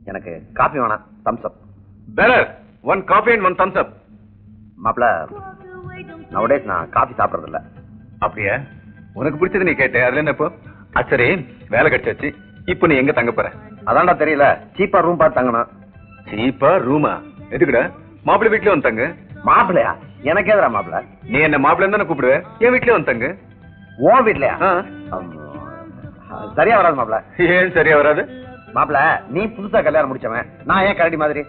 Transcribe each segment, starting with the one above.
எனக்கு காபி வேணாம் Thums Up bearer one coffee and one Thums Up மாப்பிள நவடேஸ் நான் காபி சாப்பிடுறது இல்ல அப்படியா உனக்கு பிடிச்சது நீ கேட்ட அதுல என்ன இப்போ அது சரி வேலை கிடைச்சாச்சு இப்போ நீ எங்க தங்க போற அதான்டா தெரியல சீப்பா ரூம் பார்த்து தங்கணும் சீப்பா ரூமா எதுக்குடா மாப்பிள்ளை வீட்லயே வந்து தங்கு மாப்பிளையா எனக்கு எதிரா மாப்பிள நீ என்ன மாப்பிள்ளை தானே கூப்பிடுவ என் வீட்லயே வந்து தங்கு ஓ வீட்லயா ஆ. அம், சரியா வராது மாப்பிள ஏன் சரியா வராது மாப்பிள நீ புதுசா கல்யாணம் முடிச்சவன் நான் ஏன் கரடி மாதிரி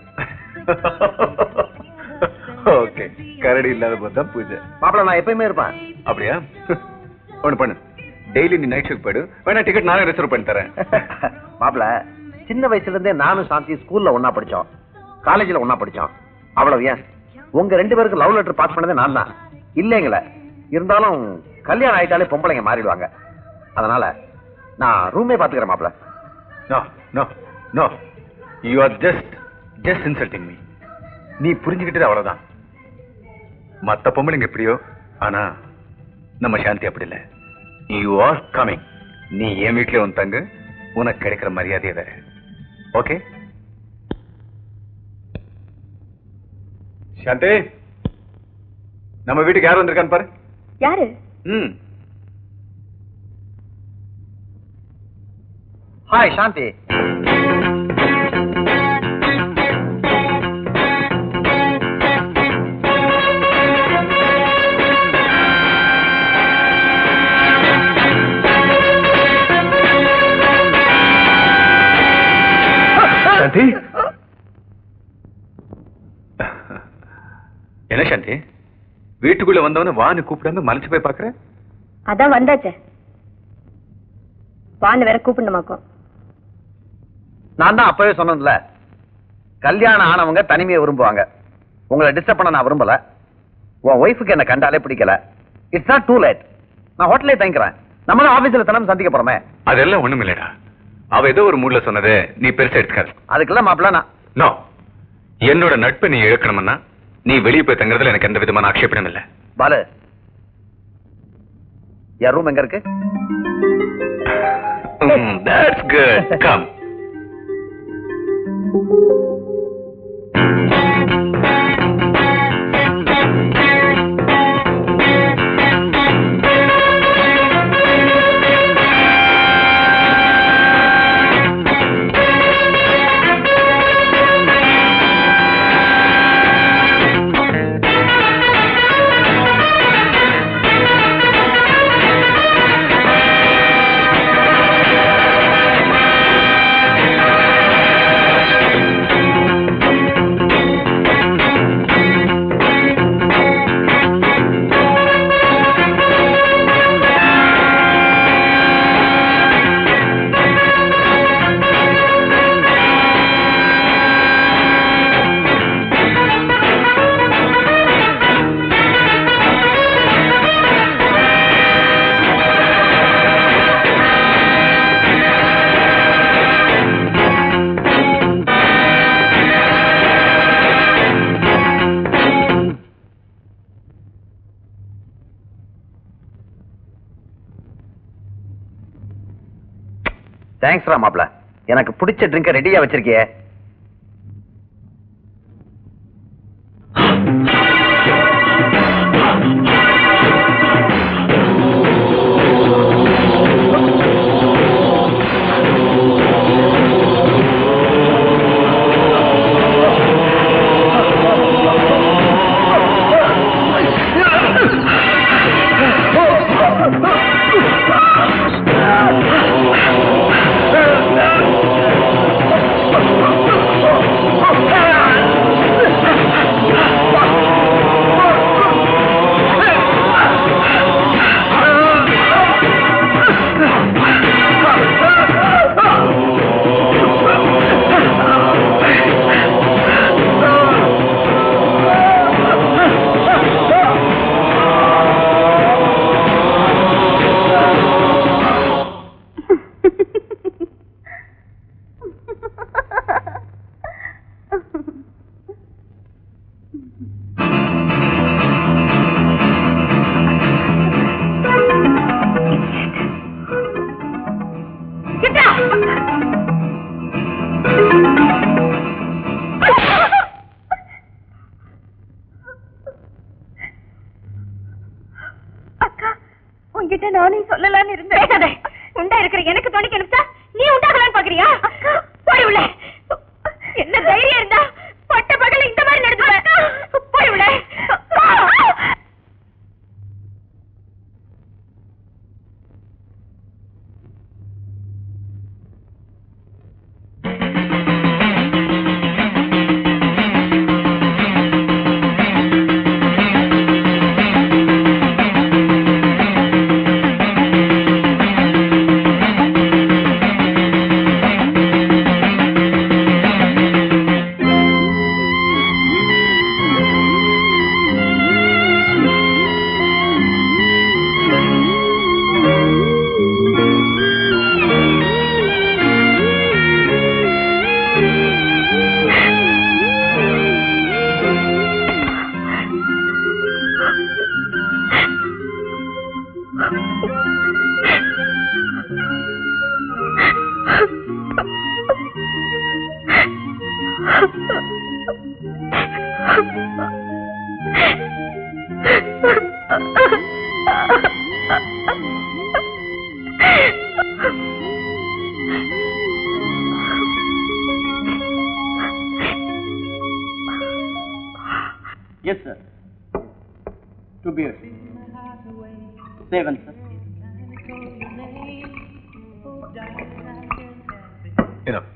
ஓகே கரடி இல்லாத போது தான் பூஜை மாப்பிள நான் எப்பயுமே இருப்பேன் அப்படியா ஒண்ணு பண்ணு டெய்லி நீ நைட் ஷிஃப்ட் போயிடு வேணா டிக்கெட் நானே ரிசர்வ் பண்ணி தரேன் மாப்பிள சின்ன வயசுல இருந்தே நானும் சாந்தி ஸ்கூல்ல ஒண்ணா படிச்சோம் காலேஜ்ல ஒண்ணா படிச்சோம் அவ்வளவு ஏன் உங்க ரெண்டு பேருக்கு லவ் லெட்டர் பாஸ் பண்ணதே நான் தான் இல்லைங்களே இருந்தாலும் கல்யாணம் ஆயிட்டாலே பொம்பளைங்க மாறிடுவாங்க அதனால நான் ரூமே பாத்துக்கிறேன் மாப்பிள no no no you are just just insulting me நீ புரிஞ்சுக்கிட்டது அவ்வளவுதான் மத்த பொம்பளைங்க எப்படியோ ஆனா நம்ம சாந்தி அப்படி இல்ல யூ ஆர் கமிங் நீ என் வீட்லயே வந்து தங்கு உனக்கு கிடைக்கிற மரியாதையே வேற ஓகே சாந்தி நம்ம வீட்டுக்கு யார் வந்திருக்கான்னு பாரு யாரு ம் ஹாய் சாந்தி சாந்தி என்ன சாந்தி வீட்டுக்குள்ள வந்தவன வான்னு கூப்பிடாம மலைச்சு போய் பாக்குற அதான் வந்தாச்சே வான்னு வேற கூப்பிடணுமாக்கும் நான் தான் அப்பவே சொன்னதுல கல்யாணம் ஆனவங்க தனிமையை விரும்புவாங்க உங்களை டிஸ்டர்ப் பண்ண நான் விரும்பல உன் ஒய்ஃபுக்கு என்ன கண்டாலே பிடிக்கல இட்ஸ் நாட் டூ லேட் நான் ஹோட்டலே தங்கிக்கிறேன் நம்ம தான் ஆபீஸ்ல தினம் சந்திக்க போறோமே அதெல்லாம் ஒண்ணும் இல்லடா அவ ஏதோ ஒரு மூட்ல சொன்னது நீ பெருசா எடுத்துக்காது அதுக்கெல்லாம் மாப்பிள்ள நான் நோ என்னோட நட்பை நீ இழக்கணும்னா நீ வெளியே போய் தங்குறதுல எனக்கு எந்த விதமான ஆட்சேபனம் இல்ல பாலு என் ரூம் எங்க இருக்கு தட்ஸ் குட் கம் தேங்க்ஸ் ரா மாப்பிள்ள எனக்கு பிடிச்ச ட்ரிங்க ரெடியா வச்சிருக்கியே Oh, Yes, sir. Two beers. Seven, sir. Enough.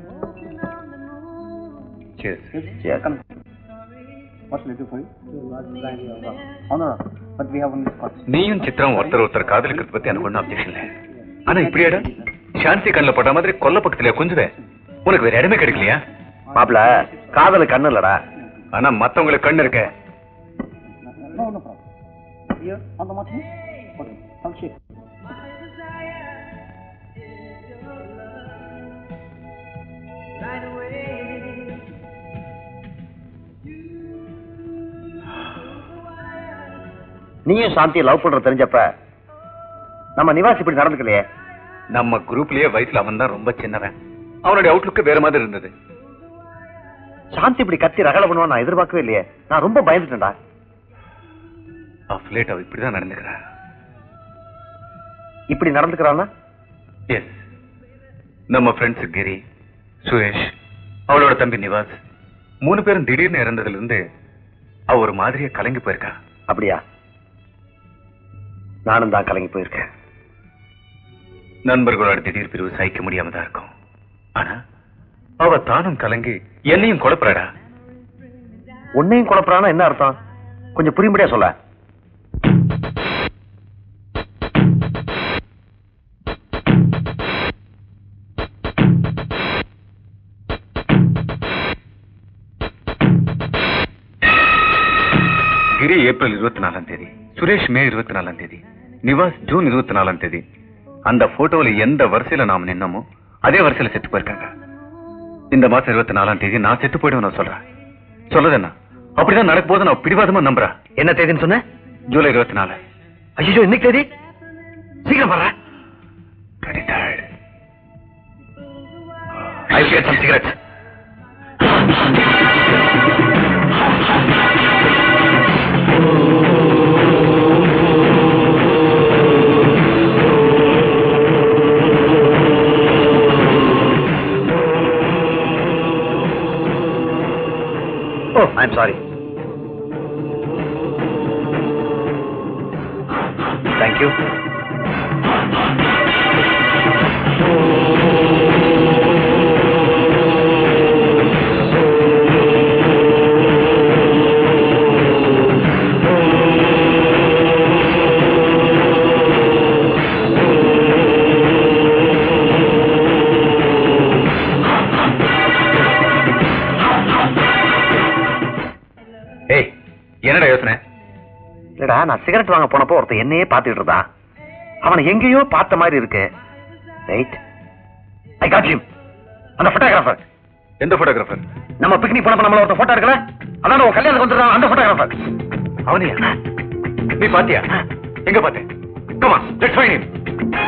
Cheers. Yes, come. What shall I do for you? Oh, no, no. But we have only scotch. நீயும் சித்திரம் ஒருத்தர் ஒருத்தர் காதலிக்கிறது பத்தி எனக்கு ஒன்றும் அப்ஜெக்ஷன் இல்லை ஆனா இப்படியாடா சாந்தி கண்ணில் பட்ட மாதிரி கொல்ல பக்கத்துல கொஞ்சுவே உனக்கு வேற இடமே கிடைக்கலையா மாப்பிள காதலு கண்ணு இல்லடா ஆனா மத்தவங்களுக்கு கண்ணு இருக்க No, no problem. Here, on the martini? Okay, some shake. நீயும் சாந்தியை லவ் பண்ற தெரிஞ்சப்ப நம்ம நிவாஸ் இப்படி நடந்துக்கலையே நம்ம குரூப்லயே வயசுல அவன் தான் ரொம்ப சின்னவன் அவனுடைய அவுட்லுக்கு வேற மாதிரி இருந்தது சாந்தி இப்படி கத்தி ரகல பண்ணுவான் நான் எதிர்பார்க்கவே இல்லையே நான் ரொம்ப பயந்துட்டேன்டா ஆஃப் லேட் அவ இப்படிதான் நடந்துக்கிறான் இப்படி நடந்துக்கிறான்னா எஸ் நம்ம ஃப்ரெண்ட்ஸ் கிரி சுரேஷ் அவளோட தம்பி நிவாஸ் மூணு பேரும் திடீர்னு இறந்ததுல இருந்து அவ ஒரு மாதிரியா கலங்கி போயிருக்கா அப்படியா நானும் தான் கலங்கி போயிருக்கேன் நண்பர்களோட திடீர் பிரிவு சகிக்க முடியாம தான் இருக்கும் ஆனா அவ தானும் கலங்கி என்னையும் குழப்பறாடா உன்னையும் குழப்பறானா என்ன அர்த்தம் கொஞ்சம் புரியும்படியா சொல்ல கிரி ஏப்ரல் இருபத்தி நாலாம் தேதி சுரேஷ் மே இருபத்தி நாலாம் தேதி நிவாஸ் ஜூன் இருபத்தி நாலாம் தேதி அந்த போட்டோல எந்த வரிசையில நாம நின்னமோ அதே வரிசையில செத்து போயிருக்காங்க இந்த மாசம் இருபத்தி நாலாம் தேதி நான் செத்து போயிடுவேன் நான் சொல்றேன் சொல்றது என்ன அப்படிதான் நடக்க போது நான் பிடிவாதமா நம்புறேன் என்ன தேதின்னு சொன்ன ஜூலை இருபத்தி நாலு ஐயோ இன்னைக்கு தேதி சீக்கிரம் வர்ற I get some cigarette oh I am sorry thank you ஏய் என்னடா யோசனை இல்லடா நான் சிகரெட் வாங்க போனப்போ ஒருத்தன் என்னையே பார்த்துட்டு இருந்தான் அவனை எங்கேயோ பார்த்த மாதிரி இருக்கு ரைட் ஐ காட் ஹிம் அந்த போட்டோகிராஃபர் எந்த போட்டோகிராஃபர் நம்ம பிக்னிக் போனப்ப நம்மள ஒருத்தன் போட்டோ எடுக்கல அதான் உன் கல்யாணத்துக்கு வந்துடுறான் அந்த போட்டோகிராஃபர் அவனையா நீ பாத்தியா எங்க பார்த்த come let's find him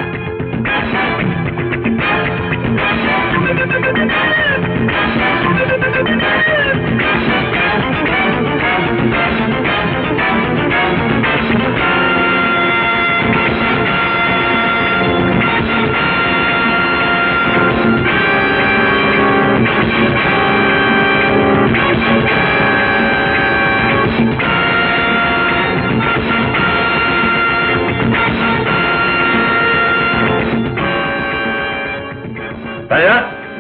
Raja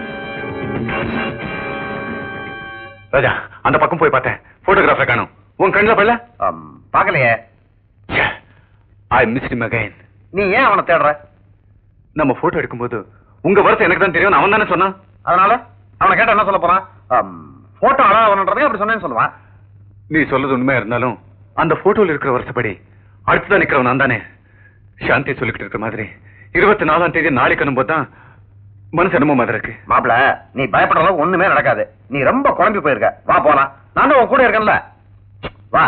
Raja அந்த பக்கம் போய் பார்த்தேன் போட்டோகிராஃபர் காணும் உன் கண்ணுல படல பார்க்கலையே ஐ மிஸ் him again நீ ஏன் அவனை தேடுற நம்ம போட்டோ எடுக்கும்போது உங்க வருஷம் எனக்கு தான் தெரியும் அவன் தானே சொன்னான் அதனால அவனை கேட்டா என்ன சொல்ல போறான் போட்டோ அழகாவன்றதே அப்படி சொன்னேன்னு சொல்லுவான் நீ சொல்றது உண்மையா இருந்தாலும் அந்த போட்டோல இருக்கிற வருஷப்படி அடுத்துதான் நிக்கிறவன் நான் தானே சாந்தி சொல்லிக்கிட்டு இருக்க மாதிரி இருபத்தி நாலாம் தேதி நாளைக்கு அனும்போது தான் மனசு என்னமோ மாதிரி இருக்கு மாப்பிள நீ பயப்படுற அளவுக்கு ஒண்ணுமே நடக்காது நீ ரொம்ப குழம்பி போயிருக்க வா போலாம் நான் தான் உன் கூட இருக்கேன்ல வா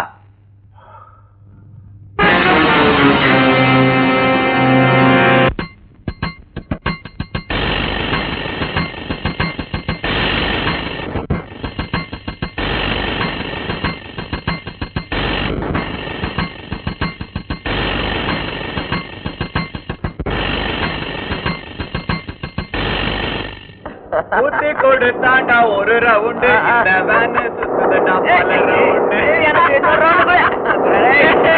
கொடுத்தாண்டா ஒரு ரவுண்டு இந்த வேனு சுத்துதடா பல ரவுண்டு எனக்கு இன்னொரு round கொடு.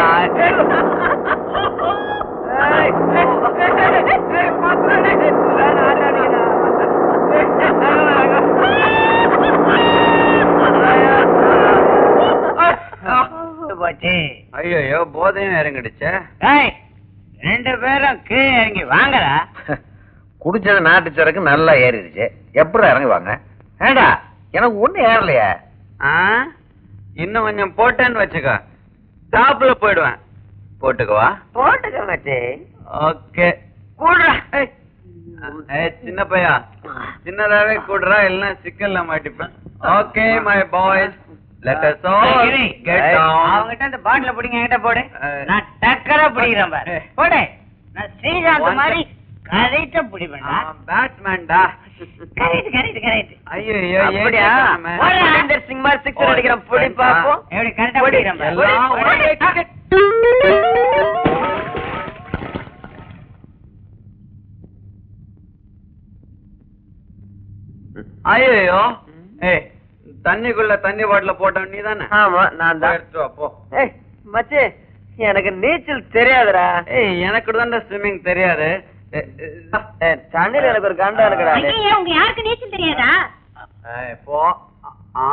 போச்சு ஐயோ போதையும் இறங்கிடுச்சே ஏய், ரெண்டு பேரும் கீழே இறங்கி வாங்கடா குடிச்சது நாட்டு சரக்கு நல்லா ஏறிடுச்சு எப்படி இறங்குவாங்க ஏண்டா எனக்கு ஒண்ணு ஏறலையே ஆ இன்னும் கொஞ்சம் போட்டேன்னு வச்சுக்க டாப்ல போயிடுவேன் போட்டுக்கவா போட்டுக்க மச்சி ஓகே கூடுறா ஏய். ஏய் சின்ன பையா சின்னதாவே கூடுறா இல்லைன்னா சிக்கல்ல மாட்டிப்பேன் okay my boys let us all get down அவங்கிட்ட அந்த பாட்டில பிடிங்க என்கிட்ட போடு ஏய். நான் டக்கரா பிடிக்கிறேன் பாரு போடு நான் ஸ்ரீகாந்த் மாதிரி கரெக்டா பிடிப்பேன்டா பேட்ஸ்மேன்டா கரெக்ட் கரெக்ட் கரெக்ட் ஐயோ அப்படியா? போடா. மகேந்தர் சிங் மாதிரி சிக்ஸர் அடிக்கிறான் பொடி பாப்போம் எப்படி கரெக்டா பிடிக்கிறேன் பாரு எல்லாம் போடு, ஒரே போடு. cricket. ஐயோ ஏய் தண்ணிக்குள்ள தண்ணி பாட்டில போட்ட நீ தானே ஆமா நான் தான் எடுத்து வா, போ ஏய் மச்சி எனக்கு நீச்சல் தெரியாதுடா ஏய் எனக்கு தான்டா ஸ்விம்மிங் தெரியாது ஏய், ஏய், தண்ணில எனக்கு ஒரு கண்டம் இருக்குடா ஐயா உங்க யாருக்கு நீச்சல் தெரியாதா ஏய், போ ஆ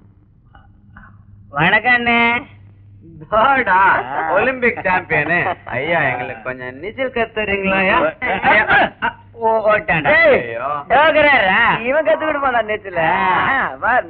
வணக்கம் அண்ணே தாடா ஒலிம்பிக் சாம்பியனு ஐயா எங்களுக்கு கொஞ்சம் நீச்சல் கத்துறீங்களா ஓ ஓட்டாண்டா ஐயோ இவன் கத்துக்கிட்டு போனா நீச்சல